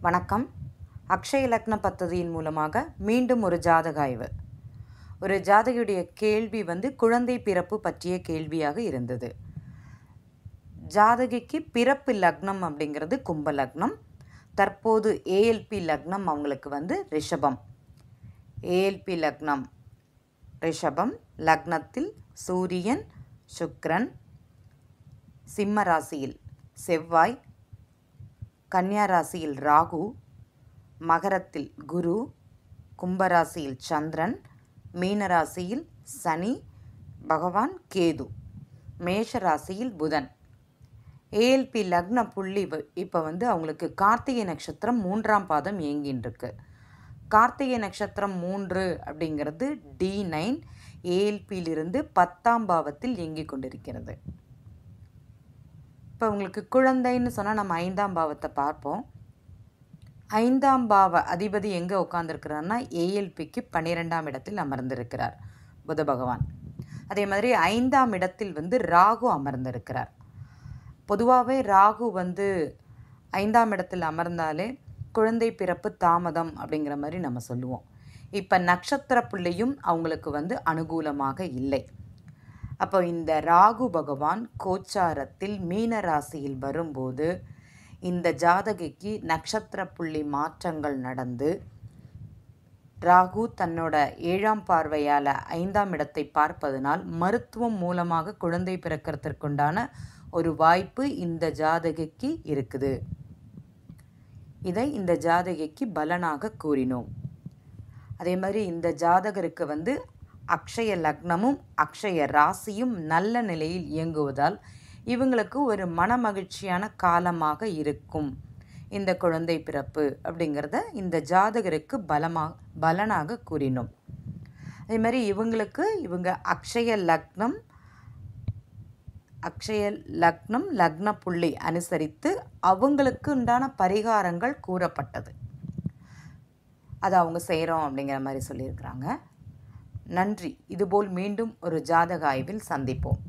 வணக்கம் அக்ஷய லக்ன பദ്ധதியின் மூலமாக மீண்டும் ஒரு ஜாதக ஆய்வு ஒரு ஜாதகியுடைய கேள்வி வந்து குழந்தை பிறப்பு பற்றிய கேள்வியாக இருந்தது ஜாதகிக்கு பிறப்பு லக்னம் அப்படிங்கிறது கும்ப லக்னம் தற்போது ஏஎல்பி லக்னம் அவங்களுக்கு வந்து ரிஷபம் ஏஎல்பி லக்னம் ரிஷபம் லக்னத்தில் சூரியன் சுக்கிரன் சிம்ம ராசியில் செவ்வாய் கன்னியா ராசியில் ராகு மகரத்தில் குரு கும்பராசியில் சந்திரன் மீனராசியில் சனி பகவான் கேது மேஷ ராசியில் புதன் ஏஎல்பி லக்ன புள்ளி இப்போ வந்து அவங்களுக்கு கார்த்திகை நட்சத்திரம் மூன்றாம் பாதம் இயங்கின்னு இருக்கு கார்த்திகை நட்சத்திரம் மூன்று அப்படிங்கிறது டி நைன் ஏஎல்பியிலிருந்து பத்தாம் பாவத்தில் இயங்கிக் கொண்டிருக்கிறது இப்போ உங்களுக்கு குழந்தைன்னு சொன்னால் நம்ம ஐந்தாம் பாவத்தை பார்ப்போம் ஐந்தாம் பாவ அதிபதி எங்கே உட்காந்துருக்கிறார்னா ஏஎல்பிக்கு பன்னிரெண்டாம் இடத்தில் அமர்ந்திருக்கிறார் புத பகவான் அதே மாதிரி ஐந்தாம் இடத்தில் வந்து ராகு அமர்ந்திருக்கிறார் பொதுவாகவே ராகு வந்து ஐந்தாம் இடத்தில் அமர்ந்தாலே குழந்தை பிறப்பு தாமதம் அப்படிங்கிற மாதிரி நம்ம சொல்லுவோம் இப்போ நட்சத்திர புள்ளியும் அவங்களுக்கு வந்து அனுகூலமாக இல்லை அப்போ இந்த ராகு பகவான் கோச்சாரத்தில் மீன ராசியில் வரும்போது இந்த ஜாதகிக்கு நட்சத்திர புள்ளி மாற்றங்கள் நடந்து ராகு தன்னோட ஏழாம் பார்வையால் ஐந்தாம் இடத்தை பார்ப்பதனால் மருத்துவம் மூலமாக குழந்தை பிறக்கிறதுக்குண்டான ஒரு வாய்ப்பு இந்த ஜாதகிக்கு இருக்குது இதை இந்த ஜாதகிக்கு பலனாக கூறினோம் அதே மாதிரி இந்த ஜாதகருக்கு வந்து அக்ஷய லக்னமும் அக்ஷய ராசியும் நல்ல நிலையில் இயங்குவதால் இவங்களுக்கு ஒரு மனமகிழ்ச்சியான காலமாக இருக்கும் இந்த குழந்தை பிறப்பு அப்படிங்கிறத இந்த ஜாதகருக்கு பலமாக பலனாக கூறினோம் அதே மாதிரி இவங்களுக்கு இவங்க அக்ஷய லக்னம் அக்ஷய லக்னம் லக்ன புள்ளி அனுசரித்து அவங்களுக்கு உண்டான பரிகாரங்கள் கூறப்பட்டது அதை அவங்க செய்கிறோம் அப்படிங்கிற மாதிரி சொல்லியிருக்கிறாங்க நன்றி இதுபோல் மீண்டும் ஒரு ஜாதக ஆய்வில் சந்திப்போம்